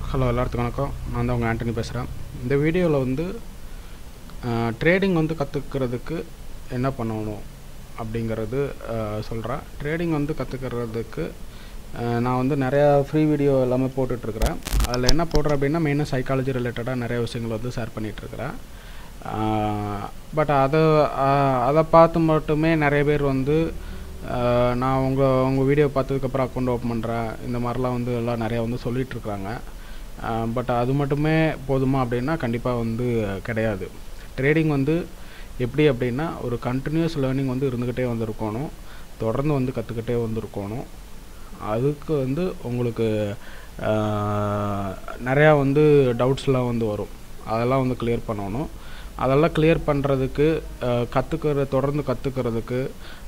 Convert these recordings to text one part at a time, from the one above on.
hello எல்லாத்துக்கும் வணக்கம் நான் தான் உங்கள் ஆண்டனி பேசுகிறேன் இந்த வீடியோவில் வந்து ட்ரேடிங் வந்து கற்றுக்கிறதுக்கு என்ன பண்ணணும் அப்படிங்கிறது சொல்கிறேன் ட்ரேடிங் வந்து கற்றுக்கிறதுக்கு நான் வந்து நிறையா ஃப்ரீ வீடியோ எல்லாமே போட்டுட்ருக்கிறேன் அதில் என்ன போடுறேன் அப்படின்னா மெயினாக சைக்காலஜி ரிலேட்டடாக நிறைய விஷயங்கள் வந்து ஷேர் பண்ணிகிட்ருக்கிறேன் பட் அதை அதை பார்த்து மட்டுமே நிறைய பேர் வந்து நான் உங்கள் உங்கள் வீடியோ பார்த்ததுக்கப்புறம் அக்கௌண்ட் ஓப்பன் பண்ணுறேன் இந்த மாதிரிலாம் வந்து எல்லாம் நிறையா வந்து சொல்லிகிட்ருக்குறாங்க பட் அது மட்டுமே போதுமா அப்படின்னா கண்டிப்பாக வந்து கிடையாது ட்ரேடிங் வந்து எப்படி அப்படின்னா ஒரு கண்டினியூஸ் லேர்னிங் வந்து இருந்துக்கிட்டே வந்து இருக்கணும் தொடர்ந்து வந்து கற்றுக்கிட்டே வந்து இருக்கணும் அதுக்கு வந்து உங்களுக்கு நிறையா வந்து டவுட்ஸ்லாம் வந்து வரும் அதெல்லாம் வந்து கிளியர் பண்ணணும் அதெல்லாம் கிளியர் பண்ணுறதுக்கு கற்றுக்கிற தொடர்ந்து கற்றுக்கிறதுக்கு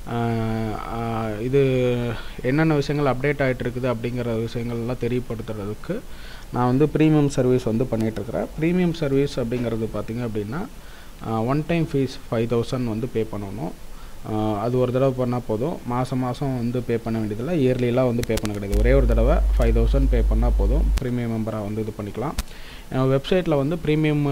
இது என்னென்ன விஷயங்கள் அப்டேட் ஆகிட்டு இருக்குது அப்படிங்கிற விஷயங்கள்லாம் தெரியப்படுத்துறதுக்கு நான் வந்து ப்ரீமியம் சர்வீஸ் வந்து பண்ணிகிட்ருக்கிறேன் ப்ரீமியம் சர்வீஸ் அப்படிங்கிறது பார்த்திங்க அப்படின்னா one time fees five thousand வந்து பே பண்ணணும் அது ஒரு தடவை பண்ணால் போதும் மாதம் மாதம் வந்து பே பண்ண வேண்டியதில்லை இயர்லிலாம் வந்து பே பண்ண கிடையாது ஒரே ஒரு தடவை ஃபைவ் தௌசண்ட் பே பண்ணால் போதும் ப்ரீமியம் மெம்பராக வந்து இது பண்ணிக்கலாம் வெப்சைட்டில் வந்து ப்ரீமியம்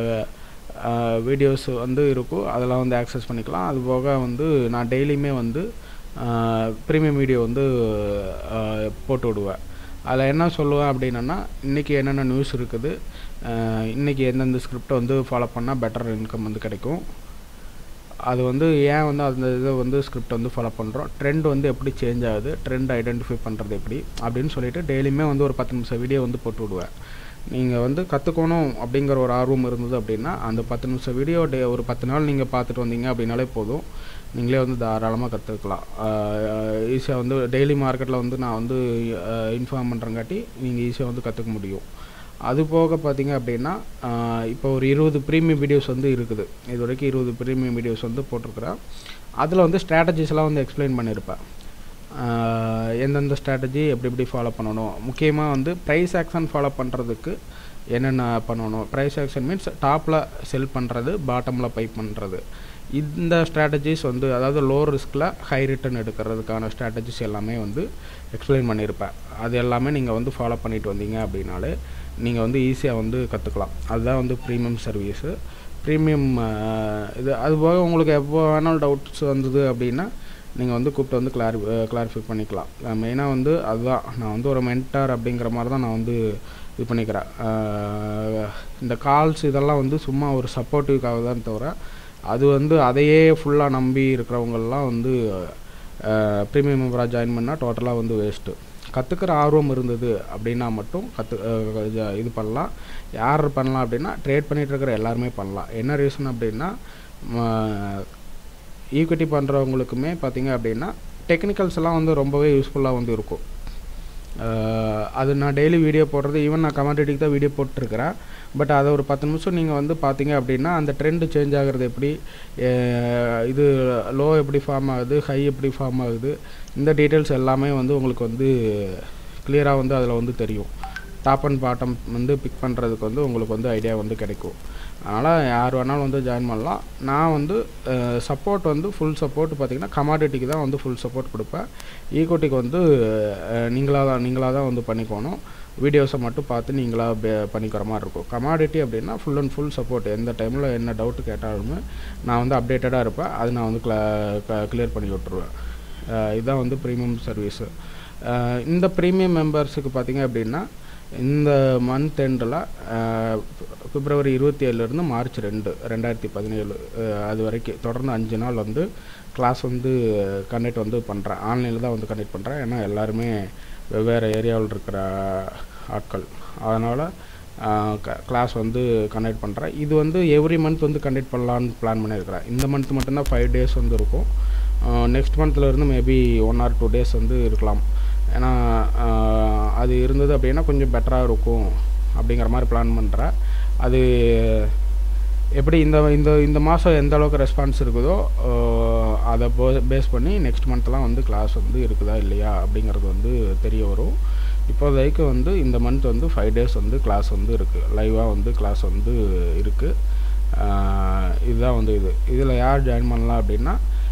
வீடியோஸ் வந்து இருக்கும் அதெல்லாம் வந்து ஆக்சஸ் பண்ணிக்கலாம் அது போக வந்து நான் டெய்லியுமே வந்து ப்ரீமியம் வீடியோ வந்து போட்டு விடுவேன் அதில் என்ன சொல்லுவேன் அப்படின்னா இன்றைக்கி என்னென்ன நியூஸ் இருக்குது இன்றைக்கி எந்தெந்த ஸ்கிரிப்டை வந்து ஃபாலோ பண்ணால் பெட்டர் இன்கம் வந்து கிடைக்கும் அது வந்து ஏன் வந்து அந்த இதை வந்து ஸ்கிரிப்ட் வந்து ஃபாலோ பண்ணுறோம் ட்ரெண்ட் வந்து எப்படி சேஞ்ச் ஆகுது ட்ரெண்ட் ஐடென்டிஃபை பண்ணுறது எப்படி அப்படின்னு சொல்லிட்டு டெய்லியுமே வந்து ஒரு பத்து நிமிஷம் வீடியோ வந்து போட்டு விடுவேன் நீங்கள் வந்து கற்றுக்கணும் அப்படிங்கிற ஒரு ஆர்வம் இருந்தது அப்படின்னா அந்த பத்து நிமிஷம் வீடியோ டே ஒரு பத்து நாள் நீங்கள் பார்த்துட்டு வந்தீங்க அப்படின்னாலே போதும் நீங்களே வந்து தாராளமாக கற்றுக்கலாம் ஈஸியாக வந்து டெய்லி மார்க்கெட்டில் வந்து நான் வந்து இன்ஃபார்ம் பண்ணுறங்காட்டி நீங்கள் ஈஸியாக வந்து கற்றுக்க முடியும் அது போக பார்த்தீங்க அப்படின்னா இப்போ ஒரு இருபது ப்ரீமியம் வீடியோஸ் வந்து இருக்குது இது வரைக்கும் இருபது ப்ரீமியம் வீடியோஸ் வந்து போட்டிருக்கிறேன் அதில் வந்து ஸ்ட்ராட்டஜிஸ்லாம் வந்து எக்ஸ்பிளைன் பண்ணியிருப்பேன் எந்தெந்த ஸ்ட்ராட்டஜி எப்படி எப்படி ஃபாலோ பண்ணணும் முக்கியமாக வந்து ப்ரைஸ் ஆக்ஷன் ஃபாலோ பண்ணுறதுக்கு என்னென்ன பண்ணணும் ப்ரைஸ் ஆக்ஷன் மீன்ஸ் டாப்பில் செல் பண்ணுறது பாட்டமில் பை பண்ணுறது இந்த ஸ்ட்ராட்டஜிஸ் வந்து அதாவது லோ ரிஸ்கில் ஹை ரிட்டர்ன் எடுக்கிறதுக்கான ஸ்ட்ராட்டஜிஸ் எல்லாமே வந்து எக்ஸ்பிளைன் பண்ணியிருப்பேன் அது எல்லாமே நீங்கள் வந்து ஃபாலோ பண்ணிட்டு வந்தீங்க அப்படின்னாலே நீங்கள் வந்து ஈஸியாக வந்து கற்றுக்கலாம் அதுதான் வந்து ப்ரீமியம் சர்வீஸு ப்ரீமியம் இது அது போக உங்களுக்கு எப்போ வேணாலும் டவுட்ஸ் வந்தது அப்படின்னா நீங்கள் வந்து கூப்பிட்டு வந்து கிளாரி கிளாரிஃபை பண்ணிக்கலாம் மெயினாக வந்து அதுதான் நான் வந்து ஒரு மென்டார் அப்படிங்கிற மாதிரி தான் நான் வந்து இது பண்ணிக்கிறேன் இந்த கால்ஸ் இதெல்லாம் வந்து சும்மா ஒரு சப்போர்ட்டிவ்க்காக தான் தவிர அது வந்து அதையே ஃபுல்லாக நம்பி இருக்கிறவங்கெல்லாம் வந்து ப்ரீமியம் மெம்பராக ஜாயின் பண்ணால் டோட்டலாக வந்து வேஸ்ட்டு கற்றுக்கிற ஆர்வம் இருந்தது அப்படின்னா மட்டும் கற்று இது பண்ணலாம் யார் பண்ணலாம் அப்படின்னா ட்ரேட் பண்ணிகிட்டு இருக்கிற எல்லாருமே பண்ணலாம் என்ன ரீசன் அப்படின்னா ஈக்விட்டி பண்ணுறவங்களுக்குமே பார்த்திங்க அப்படின்னா டெக்னிக்கல்ஸ் எல்லாம் வந்து ரொம்பவே யூஸ்ஃபுல்லாக வந்து இருக்கும் அது நான் டெய்லி வீடியோ போடுறது ஈவன் நான் கமாடிட்டிக்கு தான் வீடியோ போட்டிருக்கிறேன் பட் அதை ஒரு பத்து நிமிஷம் நீங்கள் வந்து பார்த்தீங்க அப்படின்னா அந்த ட்ரெண்டு சேஞ்ச் ஆகிறது எப்படி இது லோ எப்படி ஃபார்ம் ஆகுது ஹை எப்படி ஃபார்ம் ஆகுது இந்த டீட்டெயில்ஸ் எல்லாமே வந்து உங்களுக்கு வந்து கிளியராக வந்து அதில் வந்து தெரியும் டாப் அண்ட் பாட்டம் வந்து பிக் பண்ணுறதுக்கு வந்து உங்களுக்கு வந்து ஐடியா வந்து கிடைக்கும் அதனால் யார் வேணாலும் வந்து ஜாயின் பண்ணலாம் நான் வந்து சப்போர்ட் வந்து ஃபுல் சப்போர்ட் பார்த்திங்கன்னா கமாடிட்டிக்கு தான் வந்து ஃபுல் சப்போர்ட் கொடுப்பேன் ஈக்குவிட்டிக்கு வந்து நீங்களாக தான் நீங்களாக தான் வந்து பண்ணிக்கணும் வீடியோஸை மட்டும் பார்த்து நீங்களாக பண்ணிக்கிற மாதிரி இருக்கும் கமாடிட்டி அப்படின்னா ஃபுல் அண்ட் ஃபுல் சப்போர்ட் எந்த டைமில் என்ன டவுட்டு கேட்டாலுமே நான் வந்து அப்டேட்டடாக இருப்பேன் அது நான் வந்து கிளியர் பண்ணி விட்ருவேன் இதுதான் வந்து ப்ரீமியம் சர்வீஸு இந்த ப்ரீமியம் மெம்பர்ஸுக்கு பார்த்திங்க அப்படின்னா இந்த மந்த் எண்டில் பிப்ரவரி இருபத்தி ஏழுலேருந்து மார்ச் ரெண்டு ரெண்டாயிரத்தி பதினேழு அது வரைக்கும் தொடர்ந்து அஞ்சு நாள் வந்து கிளாஸ் வந்து கண்டக்ட் வந்து பண்ணுறேன் ஆன்லைனில் தான் வந்து கண்டக்ட் பண்ணுறேன் ஏன்னா எல்லாருமே வெவ்வேறு ஏரியாவில் இருக்கிற ஆட்கள் அதனால் கிளாஸ் வந்து கண்டக்ட் பண்ணுறேன் இது வந்து எவ்ரி மந்த் வந்து கண்டக்ட் பண்ணலான்னு பிளான் பண்ணியிருக்கிறேன் இந்த மந்த் மட்டும்தான் ஃபைவ் டேஸ் வந்து இருக்கும் நெக்ஸ்ட் மந்த்லேருந்து maybe one or two days வந்து இருக்கலாம் ஏன்னா அது இருந்தது அப்படின்னா கொஞ்சம் பெட்டராக இருக்கும் அப்படிங்கிற மாதிரி பிளான் பண்ணுறேன் அது எப்படி இந்த இந்த இந்த மாதம் எந்த அளவுக்கு ரெஸ்பான்ஸ் இருக்குதோ அதை பேஸ் பண்ணி நெக்ஸ்ட் மந்த்லாம் வந்து கிளாஸ் வந்து இருக்குதா இல்லையா அப்படிங்கிறது வந்து தெரிய வரும் இப்போதைக்கு வந்து இந்த மந்த் வந்து ஃபைவ் டேஸ் வந்து கிளாஸ் வந்து இருக்குது லைவாக வந்து கிளாஸ் வந்து இருக்குது இதுதான் வந்து இது இதில் யார் ஜாயின் பண்ணலாம் அப்படின்னா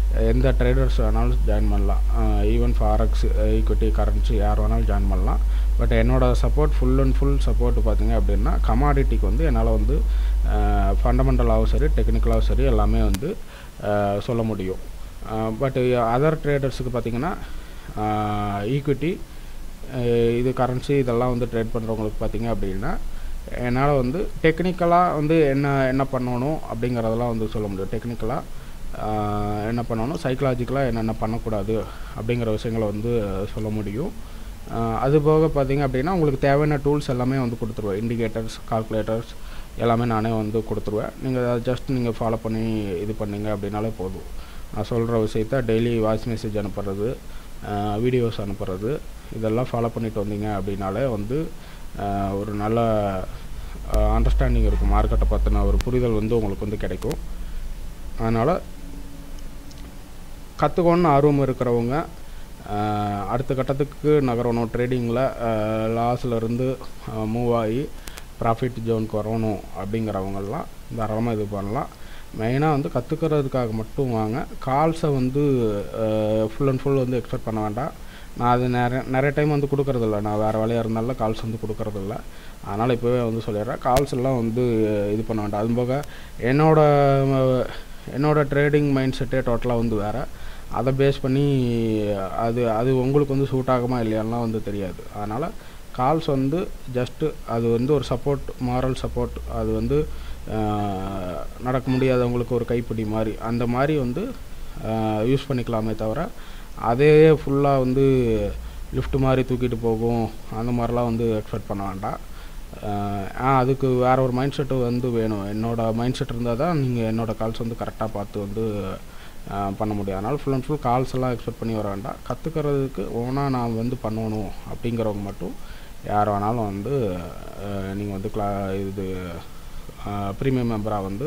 எந்த ட்ரேடர்ஸ் வேணாலும் ஜாயின் பண்ணலாம் ஈவன் ஃபாரக்ஸ் ஈக்விட்டி கரன்சி யார் வேணாலும் ஜாயின் பண்ணலாம் பட் என்னோடய support full and full support பார்த்தீங்க அப்படின்னா கமாடிட்டிக்கு வந்து என்னால் வந்து ஃபண்டமெண்டலாகவும் சரி டெக்னிக்கலாகவும் சரி எல்லாமே வந்து சொல்ல முடியும் பட் அதர் ட்ரேடர்ஸுக்கு பார்த்திங்கன்னா ஈக்விட்டி இது கரன்சி இதெல்லாம் வந்து ட்ரேட் பண்ணுறவங்களுக்கு பார்த்திங்க அப்படின்னா என்னால் வந்து டெக்னிக்கலாக வந்து என்ன என்ன பண்ணணும் அப்படிங்கிறதெல்லாம் வந்து சொல்ல முடியும் டெக்னிக்கலாக என்ன பண்ணணும் சைக்கலாஜிக்கலாக என்னென்ன பண்ணக்கூடாது அப்படிங்கிற விஷயங்களை வந்து சொல்ல முடியும் அது போக பார்த்திங்க அப்படின்னா உங்களுக்கு தேவையான டூல்ஸ் எல்லாமே வந்து கொடுத்துருவேன் இண்டிகேட்டர்ஸ் கால்குலேட்டர்ஸ் எல்லாமே நானே வந்து கொடுத்துருவேன் நீங்கள் அதை ஜஸ்ட் நீங்கள் ஃபாலோ பண்ணி இது பண்ணிங்க அப்படின்னாலே போதும் நான் சொல்கிற விஷயத்த டெய்லி வாய்ஸ் மெசேஜ் அனுப்புறது வீடியோஸ் அனுப்புறது இதெல்லாம் ஃபாலோ பண்ணிட்டு வந்தீங்க அப்படின்னாலே வந்து ஒரு நல்ல அண்டர்ஸ்டாண்டிங் இருக்கும் மார்க்கெட்டை பற்றின ஒரு புரிதல் வந்து உங்களுக்கு வந்து கிடைக்கும் அதனால் கற்றுக்கணுன்னு ஆர்வம் இருக்கிறவங்க அடுத்த கட்டத்துக்கு நகரணும் ட்ரேடிங்கில் லாஸில் இருந்து மூவ் ஆகி ப்ராஃபிட் ஜோனுக்கு வரணும் அப்படிங்கிறவங்கெல்லாம் தாராளமாக இது பண்ணலாம் மெயினாக வந்து கற்றுக்கிறதுக்காக மட்டும் வாங்க கால்ஸை வந்து ஃபுல் அண்ட் ஃபுல் வந்து எக்ஸ்பெக்ட் பண்ண வேண்டாம் நான் அது நிறைய நிறைய டைம் வந்து கொடுக்குறதில்ல நான் வேறு வேலையாக இருந்தாலும் கால்ஸ் வந்து கொடுக்குறதில்ல அதனால் இப்போவே வந்து சொல்லிடுறேன் கால்ஸ் எல்லாம் வந்து இது பண்ண வேண்டாம் அது போக என்னோட என்னோட ட்ரேடிங் மைண்ட் செட்டே டோட்டலாக வந்து வேறு அதை பேஸ் பண்ணி அது அது உங்களுக்கு வந்து சூட் ஆகுமா இல்லையாலாம் வந்து தெரியாது அதனால் கால்ஸ் வந்து ஜஸ்ட்டு அது வந்து ஒரு சப்போர்ட் மாரல் சப்போர்ட் அது வந்து நடக்க முடியாதவங்களுக்கு ஒரு கைப்பிடி மாதிரி அந்த மாதிரி வந்து யூஸ் பண்ணிக்கலாமே தவிர அதே ஃபுல்லாக வந்து லிஃப்ட் மாதிரி தூக்கிட்டு போகும் அந்த மாதிரிலாம் வந்து எக்ஸ்பெக்ட் பண்ண வேண்டாம் அதுக்கு வேறு ஒரு மைண்ட் செட்டு வந்து வேணும் என்னோடய மைண்ட் செட் இருந்தால் தான் நீங்கள் என்னோடய கால்ஸ் வந்து கரெக்டாக பார்த்து வந்து பண்ண முடியும் அதனால் ஃபுல் அண்ட் ஃபுல் கால்ஸ் எல்லாம் எக்ஸ்பெக்ட் பண்ணி வர வேண்டாம் கற்றுக்கிறதுக்கு ஓனாக நான் வந்து பண்ணணும் அப்படிங்கிறவங்க மட்டும் யார் வேணாலும் வந்து நீங்கள் வந்து கிளா இது ப்ரீமியம் மெம்பராக வந்து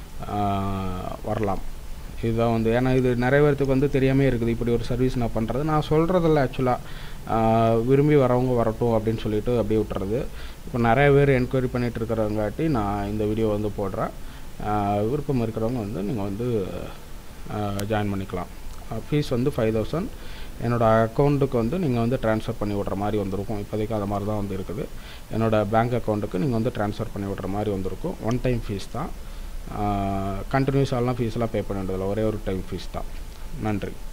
வரலாம் இதுதான் வந்து ஏன்னா இது நிறைய பேர்த்துக்கு வந்து தெரியாமே இருக்குது இப்படி ஒரு சர்வீஸ் நான் பண்ணுறது நான் சொல்கிறதில்ல ஆக்சுவலாக விரும்பி வரவங்க வரட்டும் அப்படின்னு சொல்லிட்டு அப்படியே விட்டுறது இப்போ நிறைய பேர் என்கொயரி பண்ணிகிட்டு இருக்கிறவங்காட்டி நான் இந்த வீடியோ வந்து போடுறேன் விருப்பம் இருக்கிறவங்க வந்து நீங்கள் வந்து ஜாயின் பண்ணிக்கலாம் ஃபீஸ் வந்து ஃபைவ் தௌசண்ட் என்னோடய அக்கௌண்ட்டுக்கு வந்து நீங்கள் வந்து ட்ரான்ஸ்ஃபர் பண்ணி விட்ற மாதிரி வந்திருக்கும் இப்போதைக்கு அது மாதிரி தான் வந்து இருக்குது என்னோடய பேங்க் அக்கௌண்ட்டுக்கு நீங்கள் வந்து ட்ரான்ஸ்ஃபர் பண்ணி விட்ற மாதிரி வந்திருக்கும் ஒன் டைம் ஃபீஸ் தான் கண்டினியூஸ் ஆலாம் ஃபீஸ்லாம் பே பண்ண வேண்டியதில்லை ஒரே ஒரு டைம் ஃபீஸ் தான் நன்றி